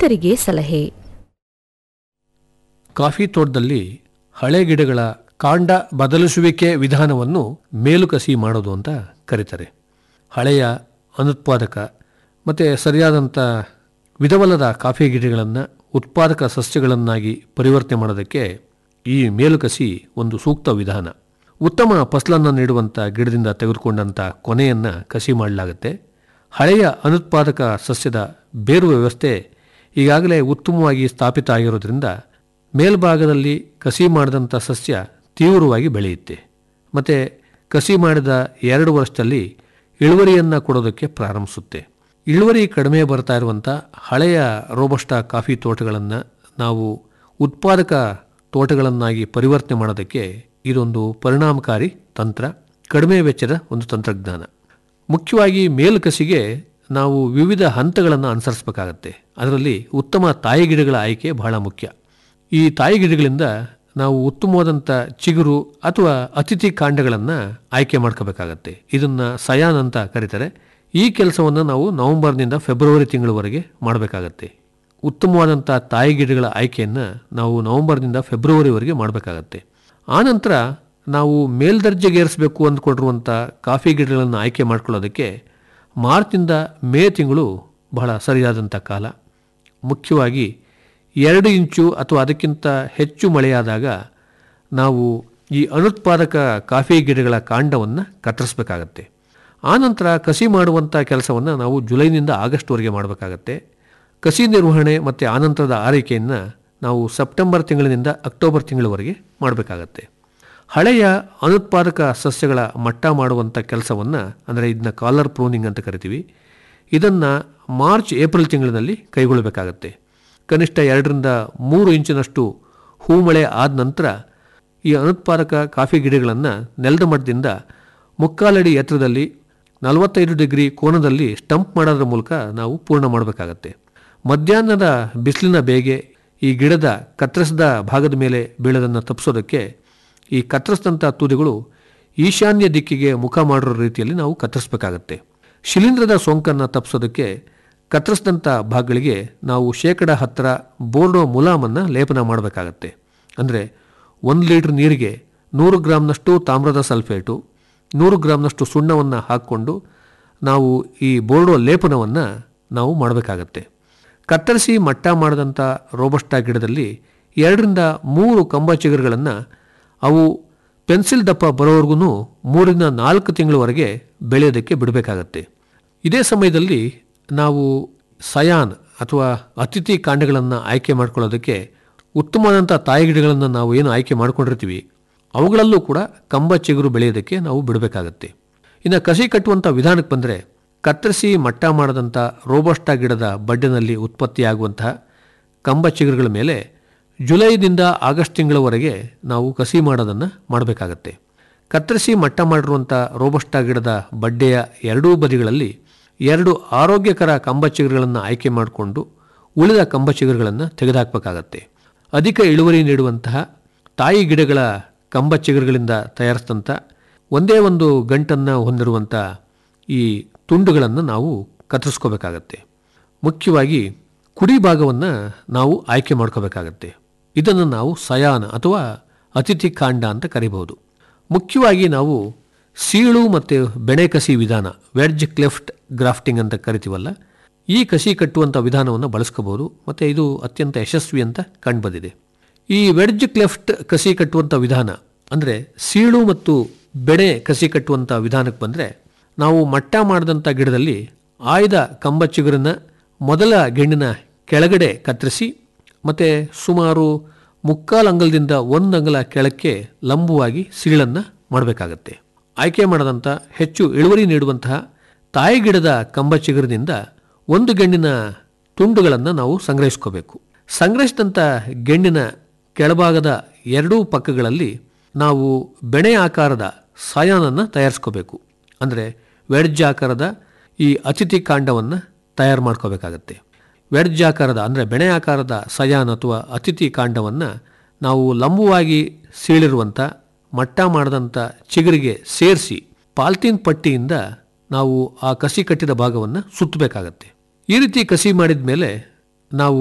ರೈತರಿಗೆ ಸಲಹೆ ಕಾಫಿ ತೋಟದಲ್ಲಿ ಹಳೆ ಗಿಡಗಳ ಕಾಂಡ ಬದಲಿಸುವಿಕೆ ವಿಧಾನವನ್ನು ಮೇಲುಕಸಿ ಮಾಡೋದು ಅಂತ ಕರೀತಾರೆ ಹಳೆಯ ಅನುತ್ಪಾದಕ ಮತ್ತು ಸರಿಯಾದಂಥ ವಿಧವಲ್ಲದ ಕಾಫಿ ಗಿಡಗಳನ್ನು ಉತ್ಪಾದಕ ಸಸ್ಯಗಳನ್ನಾಗಿ ಪರಿವರ್ತನೆ ಮಾಡೋದಕ್ಕೆ ಈ ಮೇಲುಕಸಿ ಒಂದು ಸೂಕ್ತ ವಿಧಾನ ಉತ್ತಮ ಫಸಲನ್ನು ನೀಡುವಂಥ ಗಿಡದಿಂದ ತೆಗೆದುಕೊಂಡಂಥ ಕೊನೆಯನ್ನು ಕಸಿ ಮಾಡಲಾಗುತ್ತೆ ಹಳೆಯ ಅನುತ್ಪಾದಕ ಸಸ್ಯದ ಬೇರು ವ್ಯವಸ್ಥೆ ಈಗಾಗಲೇ ಉತ್ತಮವಾಗಿ ಸ್ಥಾಪಿತ ಆಗಿರೋದ್ರಿಂದ ಮೇಲ್ಭಾಗದಲ್ಲಿ ಕಸಿ ಮಾಡಿದಂಥ ಸಸ್ಯ ತೀವ್ರವಾಗಿ ಬೆಳೆಯುತ್ತೆ ಮತ್ತು ಕಸಿ ಮಾಡಿದ ಎರಡು ವರ್ಷದಲ್ಲಿ ಇಳುವರಿಯನ್ನು ಕೊಡೋದಕ್ಕೆ ಪ್ರಾರಂಭಿಸುತ್ತೆ ಇಳುವರಿ ಕಡಿಮೆ ಬರ್ತಾ ಇರುವಂಥ ಹಳೆಯ ರೋಬಸ್ಟಾ ಕಾಫಿ ತೋಟಗಳನ್ನು ನಾವು ಉತ್ಪಾದಕ ತೋಟಗಳನ್ನಾಗಿ ಪರಿವರ್ತನೆ ಮಾಡೋದಕ್ಕೆ ಇದೊಂದು ಪರಿಣಾಮಕಾರಿ ತಂತ್ರ ಕಡಿಮೆ ವೆಚ್ಚದ ಒಂದು ತಂತ್ರಜ್ಞಾನ ಮುಖ್ಯವಾಗಿ ಮೇಲ್ಕಸಿಗೆ ನಾವು ವಿವಿಧ ಹಂತಗಳನ್ನು ಅನುಸರಿಸಬೇಕಾಗತ್ತೆ ಅದರಲ್ಲಿ ಉತ್ತಮ ತಾಯಿ ಗಿಡಗಳ ಆಯ್ಕೆ ಬಹಳ ಮುಖ್ಯ ಈ ತಾಯಿ ಗಿಡಗಳಿಂದ ನಾವು ಉತ್ತಮವಾದಂಥ ಚಿಗುರು ಅಥವಾ ಅತಿಥಿ ಕಾಂಡಗಳನ್ನು ಆಯ್ಕೆ ಮಾಡ್ಕೋಬೇಕಾಗತ್ತೆ ಇದನ್ನು ಸಯಾನ್ ಅಂತ ಕರೀತಾರೆ ಈ ಕೆಲಸವನ್ನು ನಾವು ನವೆಂಬರ್ನಿಂದ ಫೆಬ್ರವರಿ ತಿಂಗಳವರೆಗೆ ಮಾಡಬೇಕಾಗತ್ತೆ ಉತ್ತಮವಾದಂಥ ತಾಯಿ ಗಿಡಗಳ ಆಯ್ಕೆಯನ್ನು ನಾವು ನವೆಂಬರ್ನಿಂದ ಫೆಬ್ರವರಿವರೆಗೆ ಮಾಡಬೇಕಾಗತ್ತೆ ಆನಂತರ ನಾವು ಮೇಲ್ದರ್ಜೆಗೇರಿಸಬೇಕು ಅಂದ್ಕೊಂಡಿರುವಂಥ ಕಾಫಿ ಗಿಡಗಳನ್ನು ಆಯ್ಕೆ ಮಾಡ್ಕೊಳ್ಳೋದಕ್ಕೆ ಮಾರ್ಚಿಂದ ಮೇ ತಿಂಗಳು ಬಹಳ ಸರಿಯಾದಂಥ ಕಾಲ ಮುಖ್ಯವಾಗಿ ಎರಡು ಇಂಚು ಅಥವಾ ಅದಕ್ಕಿಂತ ಹೆಚ್ಚು ಮಳೆಯಾದಾಗ ನಾವು ಈ ಅನುತ್ಪಾದಕ ಕಾಫಿ ಗಿಡಗಳ ಕಾಂಡವನ್ನು ಕತ್ತರಿಸಬೇಕಾಗತ್ತೆ ಆನಂತರ ಕಸಿ ಮಾಡುವಂಥ ಕೆಲಸವನ್ನು ನಾವು ಜುಲೈನಿಂದ ಆಗಸ್ಟ್ವರೆಗೆ ಮಾಡಬೇಕಾಗತ್ತೆ ಕಸಿ ನಿರ್ವಹಣೆ ಮತ್ತು ಆನಂತರದ ಆರೈಕೆಯನ್ನು ನಾವು ಸೆಪ್ಟೆಂಬರ್ ತಿಂಗಳಿನಿಂದ ಅಕ್ಟೋಬರ್ ತಿಂಗಳವರೆಗೆ ಮಾಡಬೇಕಾಗತ್ತೆ ಹಳೆಯ ಅನುತ್ಪಾದಕ ಸಸ್ಯಗಳ ಮಟ್ಟ ಮಾಡುವಂಥ ಕೆಲಸವನ್ನು ಅಂದರೆ ಇದನ್ನ ಕಾಲರ್ ಪ್ರೂನಿಂಗ್ ಅಂತ ಕರಿತೀವಿ ಇದನ್ನು ಮಾರ್ಚ್ ಏಪ್ರಿಲ್ ತಿಂಗಳಿನಲ್ಲಿ ಕೈಗೊಳ್ಳಬೇಕಾಗತ್ತೆ ಕನಿಷ್ಠ ಎರಡರಿಂದ ಮೂರು ಇಂಚಿನಷ್ಟು ಹೂಮಳೆ ಆದ ನಂತರ ಈ ಅನುತ್ಪಾದಕ ಕಾಫಿ ಗಿಡಗಳನ್ನು ನೆಲದ ಮಟ್ಟದಿಂದ ಮುಕ್ಕಾಲಡಿ ಎತ್ತರದಲ್ಲಿ ನಲವತ್ತೈದು ಡಿಗ್ರಿ ಕೋನದಲ್ಲಿ ಸ್ಟಂಪ್ ಮಾಡೋದ್ರ ಮೂಲಕ ನಾವು ಪೂರ್ಣ ಮಾಡಬೇಕಾಗತ್ತೆ ಮಧ್ಯಾಹ್ನದ ಬಿಸಿಲಿನ ಬೇಗೆ ಈ ಗಿಡದ ಕತ್ತರಿಸಿದ ಭಾಗದ ಮೇಲೆ ಬೀಳೋದನ್ನು ತಪ್ಪಿಸೋದಕ್ಕೆ ಈ ಕತ್ತರಿಸಿದಂಥ ತುದಿಗಳು ಈಶಾನ್ಯ ದಿಕ್ಕಿಗೆ ಮುಖ ಮಾಡಿರೋ ರೀತಿಯಲ್ಲಿ ನಾವು ಕತ್ತರಿಸಬೇಕಾಗತ್ತೆ ಶಿಲೀಂಧ್ರದ ಸೋಂಕನ್ನು ತಪ್ಪಿಸೋದಕ್ಕೆ ಕತ್ತರಿಸಿದಂಥ ಭಾಗಗಳಿಗೆ ನಾವು ಶೇಕಡ ಹತ್ತರ ಬೋರ್ಡೋ ಮುಲಾಮನ್ನು ಲೇಪನ ಮಾಡಬೇಕಾಗತ್ತೆ ಅಂದರೆ ಒಂದು ಲೀಟ್ರ್ ನೀರಿಗೆ ನೂರು ಗ್ರಾಮ್ನಷ್ಟು ತಾಮ್ರದ ಸಲ್ಫೇಟು ನೂರು ಗ್ರಾಮ್ನಷ್ಟು ಸುಣ್ಣವನ್ನು ಹಾಕ್ಕೊಂಡು ನಾವು ಈ ಬೋರ್ಡೋ ಲೇಪನವನ್ನು ನಾವು ಮಾಡಬೇಕಾಗತ್ತೆ ಕತ್ತರಿಸಿ ಮಟ್ಟ ಮಾಡಿದಂಥ ರೋಬಸ್ಟಾ ಗಿಡದಲ್ಲಿ ಎರಡರಿಂದ ಮೂರು ಕಂಬ ಚಿಗುರುಗಳನ್ನು ಅವು ಪೆನ್ಸಿಲ್ ದಪ್ಪ ಬರೋವರೆಗೂ ಮೂರಿಂದ ನಾಲ್ಕು ತಿಂಗಳವರೆಗೆ ಬೆಳೆಯೋದಕ್ಕೆ ಬಿಡಬೇಕಾಗತ್ತೆ ಇದೇ ಸಮಯದಲ್ಲಿ ನಾವು ಸಯಾನ್ ಅಥವಾ ಅತಿಥಿ ಕಾಂಡಗಳನ್ನು ಆಯ್ಕೆ ಮಾಡ್ಕೊಳ್ಳೋದಕ್ಕೆ ಉತ್ತಮವಾದಂಥ ತಾಯಿ ಗಿಡಗಳನ್ನು ನಾವು ಏನು ಆಯ್ಕೆ ಮಾಡ್ಕೊಂಡಿರ್ತೀವಿ ಅವುಗಳಲ್ಲೂ ಕೂಡ ಕಂಬ ಚಿಗುರು ಬೆಳೆಯೋದಕ್ಕೆ ನಾವು ಬಿಡಬೇಕಾಗತ್ತೆ ಇನ್ನು ಕಸಿ ಕಟ್ಟುವಂಥ ವಿಧಾನಕ್ಕೆ ಬಂದರೆ ಕತ್ತರಿಸಿ ಮಟ್ಟ ಮಾಡದಂಥ ರೋಬಸ್ಟಾ ಗಿಡದ ಬಡ್ಡಿನಲ್ಲಿ ಉತ್ಪತ್ತಿಯಾಗುವಂತಹ ಕಂಬ ಚಿಗುರುಗಳ ಮೇಲೆ ಜುಲೈನಿಂದ ಆಗಸ್ಟ್ ತಿಂಗಳವರೆಗೆ ನಾವು ಕಸಿ ಮಾಡೋದನ್ನು ಮಾಡಬೇಕಾಗತ್ತೆ ಕತ್ತರಿಸಿ ಮಟ್ಟ ಮಾಡಿರುವಂಥ ರೋಬಸ್ಟಾ ಗಿಡದ ಬಡ್ಡೆಯ ಎರಡೂ ಬದಿಗಳಲ್ಲಿ ಎರಡು ಆರೋಗ್ಯಕರ ಕಂಬ ಚಿಗುರುಗಳನ್ನು ಆಯ್ಕೆ ಮಾಡಿಕೊಂಡು ಉಳಿದ ಕಂಬ ಚಿಗುರುಗಳನ್ನು ತೆಗೆದುಹಾಕಬೇಕಾಗತ್ತೆ ಅಧಿಕ ಇಳುವರಿ ನೀಡುವಂತಹ ತಾಯಿ ಗಿಡಗಳ ಕಂಬ ಚಿಗುರುಗಳಿಂದ ತಯಾರಿಸಿದಂಥ ಒಂದೇ ಒಂದು ಗಂಟನ್ನು ಹೊಂದಿರುವಂಥ ಈ ತುಂಡುಗಳನ್ನು ನಾವು ಕತ್ತರಿಸ್ಕೋಬೇಕಾಗತ್ತೆ ಮುಖ್ಯವಾಗಿ ಕುಡಿ ಭಾಗವನ್ನು ನಾವು ಆಯ್ಕೆ ಮಾಡ್ಕೋಬೇಕಾಗತ್ತೆ ಇದನ್ನು ನಾವು ಸಯಾನ ಅಥವಾ ಅತಿಥಿ ಕಾಂಡ ಅಂತ ಕರಿಬಹುದು ಮುಖ್ಯವಾಗಿ ನಾವು ಸೀಳು ಮತ್ತು ಬೆಳೆ ಕಸಿ ವಿಧಾನ ವೆಡ್ಜ್ ಕ್ಲೆಫ್ಟ್ ಗ್ರಾಫ್ಟಿಂಗ್ ಅಂತ ಕರಿತೀವಲ್ಲ ಈ ಕಸಿ ಕಟ್ಟುವಂಥ ವಿಧಾನವನ್ನು ಬಳಸ್ಕೋಬಹುದು ಮತ್ತು ಇದು ಅತ್ಯಂತ ಯಶಸ್ವಿ ಅಂತ ಕಂಡುಬಂದಿದೆ ಈ ವೆಡ್ಜ್ ಕ್ಲೆಫ್ಟ್ ಕಸಿ ಕಟ್ಟುವಂಥ ವಿಧಾನ ಅಂದರೆ ಸೀಳು ಮತ್ತು ಬೆಳೆ ಕಸಿ ಕಟ್ಟುವಂಥ ವಿಧಾನಕ್ಕೆ ಬಂದರೆ ನಾವು ಮಟ್ಟ ಮಾಡಿದಂಥ ಗಿಡದಲ್ಲಿ ಆಯ್ದ ಕಂಬ ಚಿಗುರನ್ನ ಮೊದಲ ಗೆಣ್ಣಿನ ಕೆಳಗಡೆ ಕತ್ತರಿಸಿ ಮತ್ತು ಸುಮಾರು ಮುಕ್ಕಾಲು ಅಂಗಲದಿಂದ ಒಂದು ಅಂಗಲ ಕೆಳಕ್ಕೆ ಲಂಬವಾಗಿ ಸೀಳನ್ನು ಮಾಡಬೇಕಾಗತ್ತೆ ಆಯ್ಕೆ ಮಾಡದಂಥ ಹೆಚ್ಚು ಇಳುವರಿ ನೀಡುವಂತಹ ತಾಯಿ ಗಿಡದ ಕಂಬ ಚಿಗುರಿನಿಂದ ಒಂದು ಗೆಣ್ಣಿನ ತುಂಡುಗಳನ್ನು ನಾವು ಸಂಗ್ರಹಿಸ್ಕೋಬೇಕು ಸಂಗ್ರಹಿಸಿದಂಥ ಗೆಣ್ಣಿನ ಕೆಳಭಾಗದ ಎರಡೂ ಪಕ್ಕಗಳಲ್ಲಿ ನಾವು ಬೆಣೆ ಆಕಾರದ ಸಾಯಾನನ್ನು ತಯಾರಿಸ್ಕೋಬೇಕು ಅಂದರೆ ವೆಡ್ಜ್ ಆಕಾರದ ಈ ಅತಿಥಿ ಕಾಂಡವನ್ನು ತಯಾರು ಮಾಡ್ಕೋಬೇಕಾಗತ್ತೆ ವೆಡ್ಜ್ ಆಕಾರದ ಅಂದರೆ ಬೆಣೆ ಆಕಾರದ ಸಯಾನ್ ಅಥವಾ ಅತಿಥಿ ಕಾಂಡವನ್ನು ನಾವು ಲಂಬವಾಗಿ ಸೀಳಿರುವಂಥ ಮಟ್ಟ ಮಾಡಿದಂಥ ಚಿಗುರಿಗೆ ಸೇರಿಸಿ ಪಾಲ್ತೀನ್ ಪಟ್ಟಿಯಿಂದ ನಾವು ಆ ಕಸಿ ಕಟ್ಟಿದ ಭಾಗವನ್ನು ಸುತ್ತಬೇಕಾಗತ್ತೆ ಈ ರೀತಿ ಕಸಿ ಮಾಡಿದ ಮೇಲೆ ನಾವು